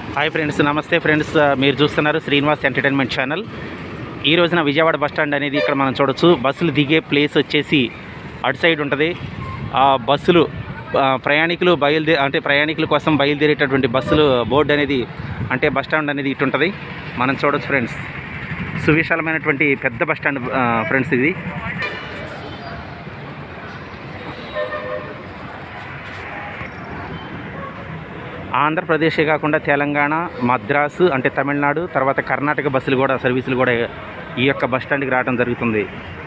hi friends నమస్తే friends మీరు చూస్తున్నారు శ్రీనివాస్ ఎంటర్టైన్మెంట్ ఛానల్ ఈ రోజున విజయవాడ బస్ స్టాండ్ అనేది ఇక్కడ మనం చూడొచ్చు బస్సులు దిగే ప్లేస్ వచ్చేసి అటు సైడ్ ఉంటుంది ఆ బస్సులు ఆ, ప్రయాణికులు బయలుదే అంటే ప్రయాణికుల కోసం బయలుదేరేటటువంటి బస్సులు బోర్డు అనేది అంటే బస్ స్టాండ్ అనేది ఇటు ఉంటుంది మనం చూడొచ్చు ఫ్రెండ్స్ సువిశాలమైనటువంటి పెద్ద బస్ స్టాండ్ ఆ, ఫ్రెండ్స్ ఇది ఆంధ్రప్రదేశే కాకుండా తెలంగాణ మద్రాసు అంటే తమిళనాడు తర్వాత కర్ణాటక బస్సులు కూడా సర్వీసులు కూడా ఈ యొక్క బస్ స్టాండ్కి రావడం జరుగుతుంది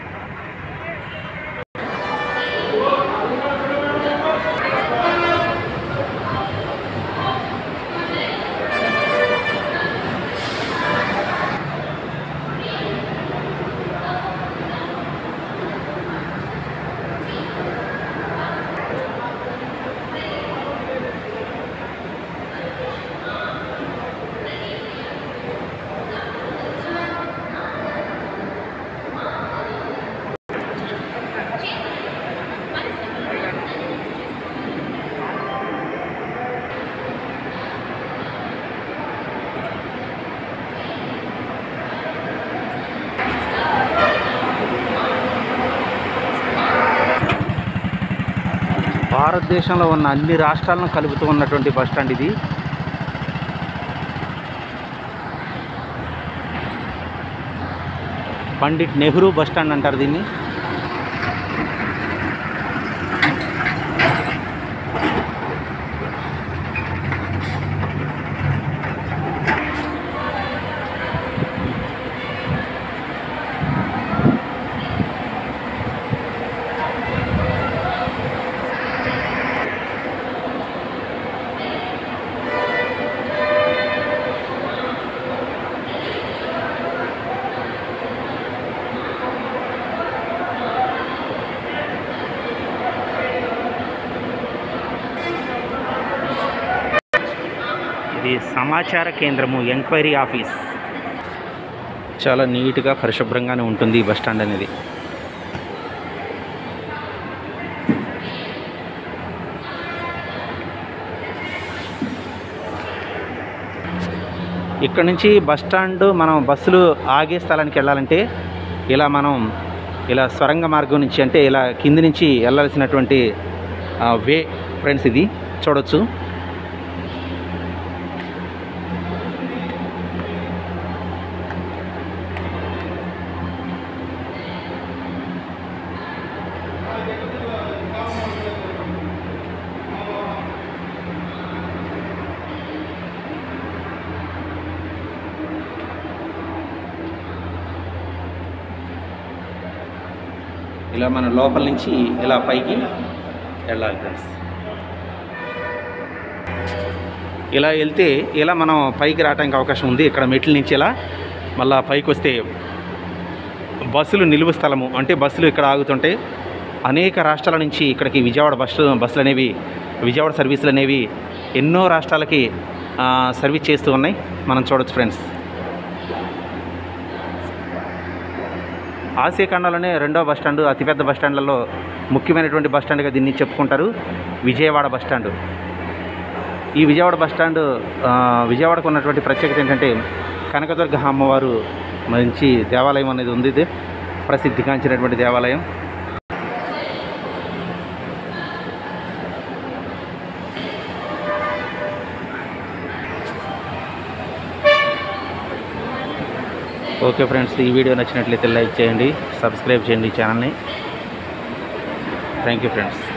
భారతదేశంలో ఉన్న అన్ని రాష్ట్రాలను కలుపుతూ ఉన్నటువంటి బస్ స్టాండ్ ఇది పండిట్ నెహ్రూ బస్ స్టాండ్ అంటారు దీన్ని ఇది సమాచార కేంద్రము ఎంక్వైరీ ఆఫీస్ చాలా నీట్గా పరిశుభ్రంగానే ఉంటుంది ఈ బస్ స్టాండ్ అనేది ఇక్కడ నుంచి బస్ స్టాండ్ మనం బస్సులు ఆగే స్థలానికి వెళ్ళాలంటే ఇలా మనం ఇలా సొరంగ మార్గం నుంచి అంటే ఇలా కింది నుంచి వెళ్ళాల్సినటువంటి ఆ, వే ఫ్రెండ్స్ ఇది చూడొచ్చు ఇలా మన లోపల నుంచి ఇలా పైకి వెళ్ళాలి ఫ్రెండ్స్ ఇలా వెళ్తే ఇలా మనం పైకి రావడానికి అవకాశం ఉంది ఇక్కడ మెట్ల నుంచి ఇలా మళ్ళా పైకి వస్తే బస్సులు నిలువ స్థలము అంటే బస్సులు ఇక్కడ ఆగుతుంటాయి అనేక రాష్ట్రాల నుంచి ఇక్కడికి విజయవాడ బస్సు బస్సులు అనేవి విజయవాడ సర్వీసులు అనేవి ఎన్నో రాష్ట్రాలకి ఆ, సర్వీస్ చేస్తూ ఉన్నాయి మనం చూడొచ్చు ఫ్రెండ్స్ ఆసియా ఖండంలోనే రెండో బస్ స్టాండ్ అతిపెద్ద బస్ స్టాండ్లలో ముఖ్యమైనటువంటి బస్ స్టాండ్గా దీన్ని చెప్పుకుంటారు విజయవాడ బస్ స్టాండ్ ఈ విజయవాడ బస్ స్టాండ్ ఆ, విజయవాడకు ఉన్నటువంటి ప్రత్యేకత ఏంటంటే కనకదుర్గ అమ్మవారు మంచి దేవాలయం అనేది ఉంది ఇది ప్రసిద్ధిగాంచినటువంటి దేవాలయం ఓకే ఫ్రెండ్స్ ఈ వీడియో నచ్చినట్లయితే లైక్ చేయండి సబ్స్క్రైబ్ చేయండి ఈ ఛానల్ని థ్యాంక్ యూ ఫ్రెండ్స్